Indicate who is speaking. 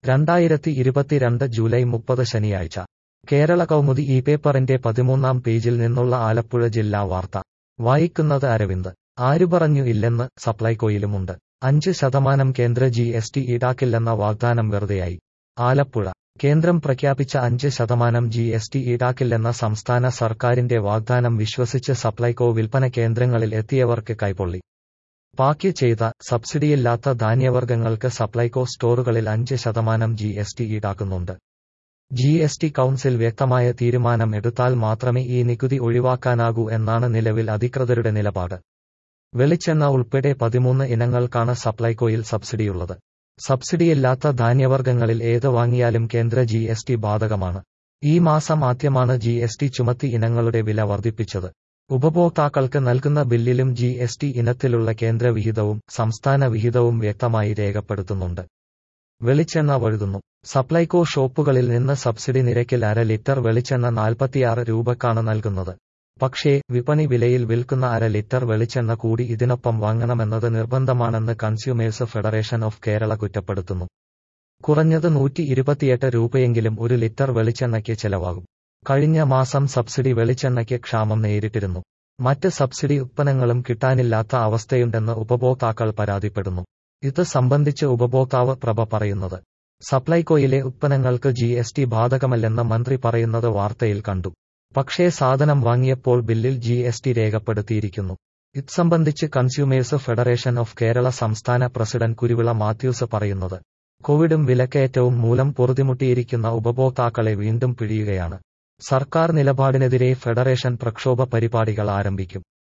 Speaker 1: രണ്ടായിരത്തി ഇരുപത്തിരണ്ട് ജൂലൈ മുപ്പത് ശനിയാഴ്ച കേരള കൗമുദി ഈ പേപ്പറിന്റെ പതിമൂന്നാം പേജിൽ നിന്നുള്ള ആലപ്പുഴ ജില്ലാ വാർത്ത വായിക്കുന്നത് അരവിന്ദ് ആരു പറഞ്ഞു ഇല്ലെന്ന് സപ്ലൈകോയിലുമുണ്ട് അഞ്ച് ശതമാനം കേന്ദ്ര ജി എസ് ടി ഈടാക്കില്ലെന്ന വാഗ്ദാനം വെറുതെയായി ആലപ്പുഴ കേന്ദ്രം പ്രഖ്യാപിച്ച അഞ്ച് ശതമാനം ജി എസ് ടി ഈടാക്കില്ലെന്ന സംസ്ഥാന സർക്കാരിന്റെ വാഗ്ദാനം വിശ്വസിച്ച് സപ്ലൈകോ വിൽപ്പന കേന്ദ്രങ്ങളിൽ എത്തിയവർക്ക് കൈപൊള്ളി പാക്ക് ചെയ്ത സബ്സിഡിയില്ലാത്ത ധാന്യവർഗ്ഗങ്ങൾക്ക് സപ്ലൈകോ സ്റ്റോറുകളിൽ അഞ്ച് ശതമാനം ജി എസ് ടി ഈടാക്കുന്നുണ്ട് ജി എസ് ടി കൗൺസിൽ വ്യക്തമായ തീരുമാനം എടുത്താൽ മാത്രമേ ഈ നികുതി ഒഴിവാക്കാനാകൂ എന്നാണ് നിലവിൽ അധികൃതരുടെ നിലപാട് വെളിച്ചെണ്ണ ഉൾപ്പെടെ പതിമൂന്ന് ഇനങ്ങൾക്കാണ് സപ്ലൈകോയിൽ സബ്സിഡിയുള്ളത് സബ്സിഡിയില്ലാത്ത ധാന്യവർഗ്ഗങ്ങളിൽ ഏത് വാങ്ങിയാലും കേന്ദ്ര ജി എസ് ടി ബാധകമാണ് ഈ മാസം ആദ്യമാണ് ജി എസ് ടി ചുമത്തി ഇനങ്ങളുടെ വില വർദ്ധിപ്പിച്ചത് ഉപഭോക്താക്കൾക്ക് നൽകുന്ന ബില്ലിലും ജി എസ് ടി ഇനത്തിലുള്ള കേന്ദ്ര വിഹിതവും സംസ്ഥാന വിഹിതവും വ്യക്തമായി രേഖപ്പെടുത്തുന്നുണ്ട് വെളിച്ചെണ്ണ വഴുതുന്നു സപ്ലൈകോ ഷോപ്പുകളിൽ നിന്ന് സബ്സിഡി നിരക്കിൽ അര ലിറ്റർ വെളിച്ചെണ്ണ നാൽപ്പത്തിയാറ് രൂപക്കാണ് നൽകുന്നത് പക്ഷേ വിപണി വിലയിൽ വിൽക്കുന്ന അര ലിറ്റർ വെളിച്ചെണ്ണ കൂടി ഇതിനൊപ്പം വാങ്ങണമെന്നത് നിർബന്ധമാണെന്ന് കൺസ്യൂമേഴ്സ് ഫെഡറേഷൻ ഓഫ് കേരള കുറ്റപ്പെടുത്തുന്നു കുറഞ്ഞത് നൂറ്റി ഇരുപത്തിയെട്ട് രൂപയെങ്കിലും ഒരു ലിറ്റർ വെളിച്ചെണ്ണയ്ക്ക് ചെലവാകും കഴിഞ്ഞ മാസം സബ്സിഡി വെളിച്ചെണ്ണയ്ക്ക് ക്ഷാമം നേരിട്ടിരുന്നു മറ്റ് സബ്സിഡി ഉത്പന്നങ്ങളും കിട്ടാനില്ലാത്ത അവസ്ഥയുണ്ടെന്ന് ഉപഭോക്താക്കൾ പരാതിപ്പെടുന്നു ഇത് സംബന്ധിച്ച് ഉപഭോക്താവ് പ്രഭ പറയുന്നത് സപ്ലൈകോയിലെ ഉത്പന്നങ്ങൾക്ക് ജി എസ് ടി ബാധകമല്ലെന്ന് മന്ത്രി പറയുന്നത് വാർത്തയിൽ കണ്ടു പക്ഷേ സാധനം വാങ്ങിയപ്പോൾ ബില്ലിൽ ജി എസ് ടി രേഖപ്പെടുത്തിയിരിക്കുന്നു ഇത് സംബന്ധിച്ച് കൺസ്യൂമേഴ്സ് ഫെഡറേഷൻ ഓഫ് കേരള സംസ്ഥാന പ്രസിഡന്റ് കുരുവിള മാത്യൂസ് പറയുന്നത് കോവിഡും വിലക്കയറ്റവും മൂലം പൊറുതിമുട്ടിയിരിക്കുന്ന ഉപഭോക്താക്കളെ വീണ്ടും പിഴിയുകയാണ് സർക്കാർ നിലപാടിനെതിരെ ഫെഡറേഷൻ പ്രക്ഷോഭ പരിപാടികൾ ആരംഭിക്കും